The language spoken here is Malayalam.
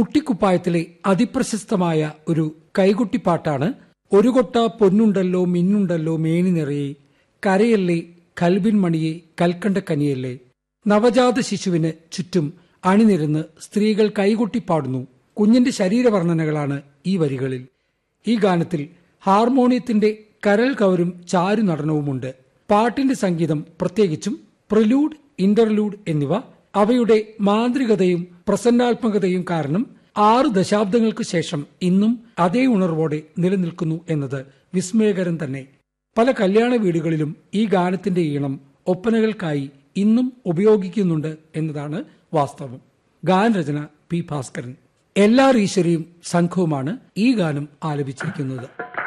കുട്ടിക്കുപ്പായത്തിലെ അതിപ്രശസ്തമായ ഒരു കൈകുട്ടിപ്പാട്ടാണ് ഒരു കൊട്ട പൊന്നുണ്ടല്ലോ മിന്നുണ്ടല്ലോ മേനി നിറയെ കരയല്ലേ കൽബിൻ മണിയെ കൽക്കണ്ട കനിയല്ലേ നവജാത ശിശുവിന് ചുറ്റും അണിനിരന്ന് സ്ത്രീകൾ കൈകൊട്ടിപ്പാടുന്നു കുഞ്ഞിന്റെ ശരീരവർണ്ണനകളാണ് ഈ വരികളിൽ ഈ ഗാനത്തിൽ ഹാർമോണിയത്തിന്റെ കരൽ കവരും ചാരു നടനവുമുണ്ട് പാട്ടിന്റെ സംഗീതം പ്രത്യേകിച്ചും പ്രിലൂഡ് ഇന്റർലൂഡ് എന്നിവ അവയുടെ മാന്ത്രികതയും പ്രസന്നാത്മകതയും കാരണം ആറ് ദശാബ്ദങ്ങൾക്ക് ശേഷം ഇന്നും അതേ ഉണർവോടെ നിലനിൽക്കുന്നു എന്നത് വിസ്മയകരം തന്നെ പല കല്യാണ വീടുകളിലും ഈ ഗാനത്തിന്റെ ഈണം ഒപ്പനകൾക്കായി ഇന്നും ഉപയോഗിക്കുന്നുണ്ട് എന്നതാണ് വാസ്തവം ഗാനരചന പി ഭാസ്കരൻ എല്ലാ ഈശ്വരിയും സംഘവുമാണ് ഈ ഗാനം ആലപിച്ചിരിക്കുന്നത്